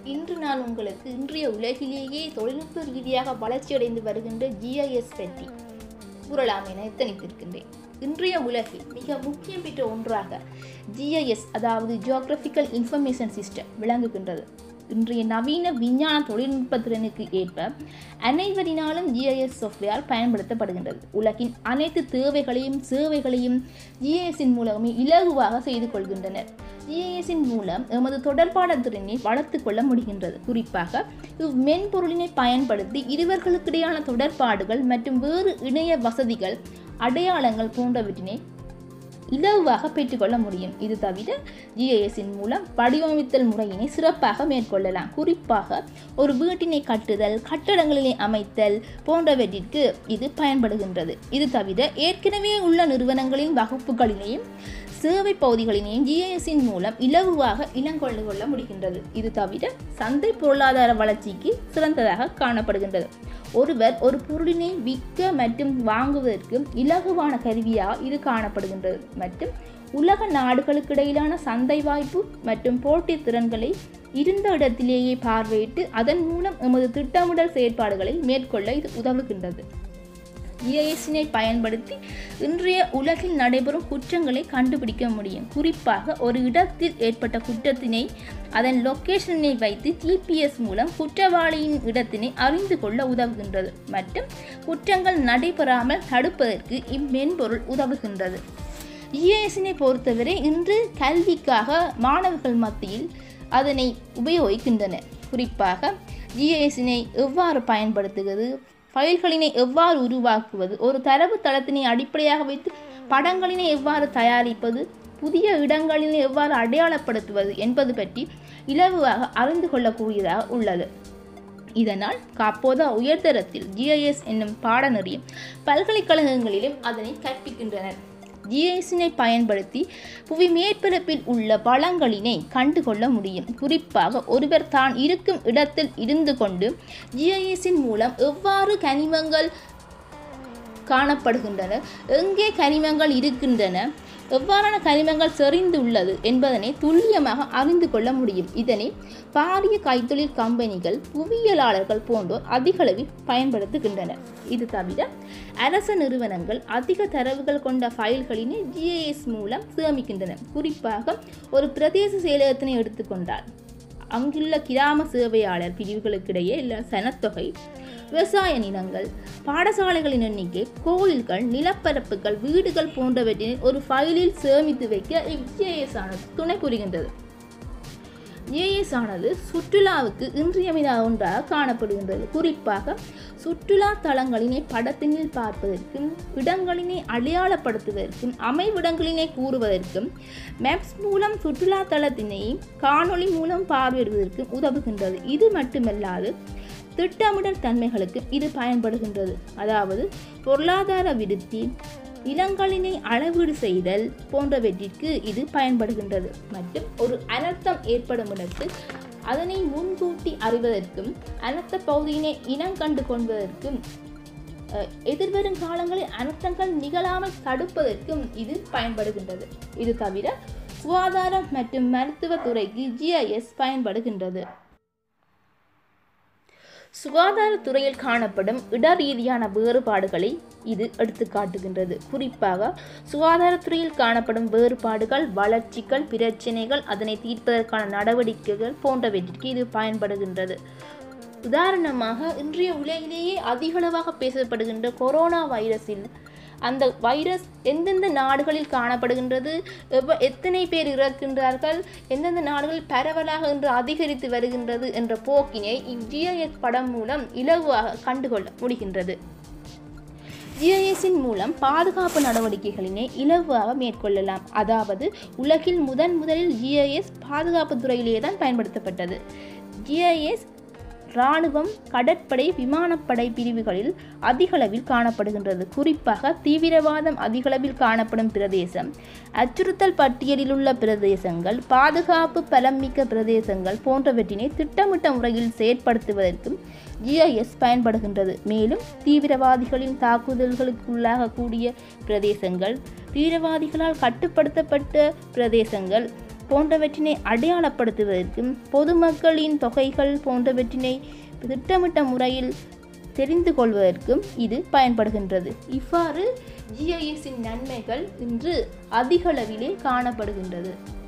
இன்று நான் உங்களுக்கு இன்றைய உலகிலேயே தொழில்நுட்ப ரீதியாக வளர்ச்சியடைந்து வருகின்ற ஜிஐஎஸ் பற்றி கூறலாம் என எத்தனித்திருக்கின்றேன் இன்றைய உலகில் மிக முக்கியம் பெற்ற ஒன்றாக ஜிஐஎஸ் அதாவது ஜியோகிராஃபிக்கல் இன்ஃபர்மேஷன் சிஸ்டம் விளங்குகின்றது இன்றைய நவீன விஞ்ஞான தொழில்நுட்ப திறனுக்கு ஏற்ப அனைவரினாலும் ஜிஐஎஸ் சாஃப்ட்வேர் பயன்படுத்தப்படுகின்றது உலகின் அனைத்து தேவைகளையும் சேவைகளையும் ஜிஐஎஸின் மூலமே இலகுவாக செய்து கொள்கின்றனர் ஜிஐஎஸின் மூலம் எமது தொடர்பாடல் திறனை வளர்த்து கொள்ள முடிகின்றது குறிப்பாக இவ் மென்பொருளினை பயன்படுத்தி இருவர்களுக்கிடையான தொடர்பாடுகள் மற்றும் வேறு இணைய வசதிகள் அடையாளங்கள் போன்றவற்றினை இலகுவாக பெற்றுக்கொள்ள முடியும் இது தவிர ஜிஐஎஸின் மூலம் வடிவமைத்தல் முறையினை சிறப்பாக மேற்கொள்ளலாம் குறிப்பாக ஒரு வீட்டினை கட்டுதல் கட்டடங்களினை அமைத்தல் போன்றவற்றிற்கு இது பயன்படுகின்றது இது தவிர ஏற்கனவே உள்ள நிறுவனங்களின் வகுப்புகளிலேயும் சேவை பகுதிகளினையும் ஜிஐஎஸின் மூலம் இலகுவாக இளங்கொண்டு கொள்ள முடிகின்றது இது தவிர சந்தை பொருளாதார வளர்ச்சிக்கு சிறந்ததாக காணப்படுகின்றது ஒருவர் ஒரு பொருளினை விற்க மற்றும் வாங்குவதற்கு இலகுவான கருவியாக இது காணப்படுகின்றது மற்றும் உலக நாடுகளுக்கு இடையிலான சந்தை வாய்ப்பு மற்றும் போட்டி திறன்களை இருந்த இடத்திலேயே பார்வையிட்டு அதன் மூலம் எமது திட்டமிடல் செயற்பாடுகளை மேற்கொள்ள இது உதவுகின்றது ஜிஐஎஸ்ஸினை பயன்படுத்தி இன்றைய உலகில் நடைபெறும் குற்றங்களை கண்டுபிடிக்க முடியும் குறிப்பாக ஒரு இடத்தில் ஏற்பட்ட குற்றத்தினை அதன் லொக்கேஷனை வைத்து ஜிபிஎஸ் மூலம் குற்றவாளியின் இடத்தினை அறிந்து கொள்ள உதவுகின்றது மற்றும் குற்றங்கள் நடைபெறாமல் தடுப்பதற்கு இம்மென்பொருள் உதவுகின்றது ஜிஐஎஸ்ஸினை பொறுத்தவரை இன்று கல்விக்காக மாணவர்கள் மத்தியில் அதனை உபயோகிக்கின்றனர் குறிப்பாக ஜிஐஎஸ்ஸினை எவ்வாறு பயன்படுத்துவது ஃபைல்களினை எவ்வாறு உருவாக்குவது ஒரு தரவு தளத்தினை அடிப்படையாக வைத்து படங்களினை எவ்வாறு தயாரிப்பது புதிய இடங்களினை எவ்வாறு அடையாளப்படுத்துவது என்பது பற்றி இலகுவாக அறிந்து கொள்ளக்கூடியதாக உள்ளது இதனால் அப்போது உயர்தரத்தில் ஜிஐஎஸ் என்னும் பாடநெறியும் பல்கலைக்கழகங்களிலும் அதனை கற்பிக்கின்றனர் ஜிஐஎஸினை பயன்படுத்தி புவி மேற்பரப்பில் உள்ள வளங்களினை கண்டுகொள்ள முடியும் குறிப்பாக ஒருவர் தான் இருக்கும் இடத்தில் இருந்து கொண்டு ஜிஐஎஸின் மூலம் எவ்வாறு கனிமங்கள் காணப்படுகின்றன எங்கே கனிமங்கள் இருக்கின்றன எவ்வாறான கனிமங்கள் செறிந்து உள்ளது என்பதனை துல்லியமாக அறிந்து கொள்ள முடியும் இதனை பாரிய கைத்தொழில் கம்பெனிகள் புவியியலாளர்கள் போன்றோர் அதிகளவில் பயன்படுத்துகின்றனர் இது தவிர அரச நிறுவனங்கள் அதிக தரவுகள் கொண்ட ஃபைல்களினை ஜிஐஎஸ் மூலம் சேமிக்கின்றன குறிப்பாக ஒரு பிரதேச செயலகத்தினை எடுத்துக்கொண்டால் அங்குள்ள கிராம சேவையாளர் பிரிவுகளுக்கிடையே உள்ள சனத்தொகை விவசாய நிலங்கள் பாடசாலைகளின் எண்ணிக்கை கோயில்கள் நிலப்பரப்புகள் வீடுகள் போன்றவற்றினை ஒரு ஃபைலில் சேமித்து வைக்க இவ்ஜேஎஸ் ஆனது துணை புரிகின்றது ஜேஎஸ் ஆனது சுற்றுலாவுக்கு இன்றியமையாத ஒன்றாக காணப்படுகின்றது குறிப்பாக சுற்றுலா தலங்களினை படத்தினில் பார்ப்பதற்கும் இடங்களினை அடையாளப்படுத்துவதற்கும் அமைவிடங்களினை கூறுவதற்கும் மேப்ஸ் மூலம் சுற்றுலா தளத்தினை காணொளி மூலம் பார்வையிடுவதற்கும் உதவுகின்றது இது மட்டுமல்லாது திட்டமிடல் தன்மைகளுக்கு இது பயன்படுகின்றது அதாவது பொருளாதார விருத்தி இனங்களினை அளவீடு செய்தல் போன்றவற்றிற்கு இது பயன்படுகின்றது மற்றும் ஒரு அனர்த்தம் ஏற்படும் இடத்தில் அதனை முன்கூட்டி அறிவதற்கும் அனர்த்த பகுதியினை இனம் கண்டு கொள்வதற்கும் எதிர்வரும் காலங்களில் அனர்த்தங்கள் நிகழாமல் தடுப்பதற்கும் இது பயன்படுகின்றது இது தவிர சுகாதாரம் மற்றும் மருத்துவ துறைக்கு ஜிஐஎஸ் பயன்படுகின்றது சுகாதாரத்துறையில் காணப்படும் இடரீதியான வேறுபாடுகளை இது எடுத்து காட்டுகின்றது குறிப்பாக சுகாதாரத்துறையில் காணப்படும் வேறுபாடுகள் வளர்ச்சிகள் பிரச்சினைகள் அதனை தீர்ப்பதற்கான நடவடிக்கைகள் போன்றவற்றிற்கு இது பயன்படுகின்றது உதாரணமாக இன்றைய உலகிலேயே அதிகளவாக பேசப்படுகின்ற கொரோனா வைரஸில் அந்த வைரஸ் எந்தெந்த நாடுகளில் காணப்படுகின்றது எவ்வ எத்தனை பேர் இறக்கின்றார்கள் எந்தெந்த நாடுகளில் பரவலாக இன்று அதிகரித்து வருகின்றது என்ற போக்கினை இவ்ஜிஐஎஸ் படம் மூலம் இலகுவாக கண்டுகொள்ள முடிகின்றது ஜிஐஎஸின் மூலம் பாதுகாப்பு நடவடிக்கைகளினை இலகுவாக மேற்கொள்ளலாம் அதாவது உலகில் முதன் முதலில் ஜிஐஎஸ் பாதுகாப்பு துறையிலேயே தான் பயன்படுத்தப்பட்டது ஜிஐஎஸ் இராணுவம் கடற்படை விமானப்படை பிரிவுகளில் அதிகளவில் காணப்படுகின்றது குறிப்பாக தீவிரவாதம் அதிகளவில் காணப்படும் பிரதேசம் அச்சுறுத்தல் பட்டியலில் உள்ள பிரதேசங்கள் பாதுகாப்பு பலமிக்க பிரதேசங்கள் போன்றவற்றினை திட்டமிட்ட முறையில் செயற்படுத்துவதற்கும் ஜிஐஎஸ் பயன்படுகின்றது மேலும் தீவிரவாதிகளின் தாக்குதல்களுக்குள்ளாகக்கூடிய பிரதேசங்கள் தீவிரவாதிகளால் கட்டுப்படுத்தப்பட்ட பிரதேசங்கள் போன்றவற்றினை அடையாளப்படுத்துவதற்கும் பொதுமக்களின் தொகைகள் போன்றவற்றினை திட்டமிட்ட முறையில் தெரிந்து கொள்வதற்கும் இது பயன்படுகின்றது இவ்வாறு ஜிஐஎஸின் நன்மைகள் இன்று அதிகளவிலே காணப்படுகின்றது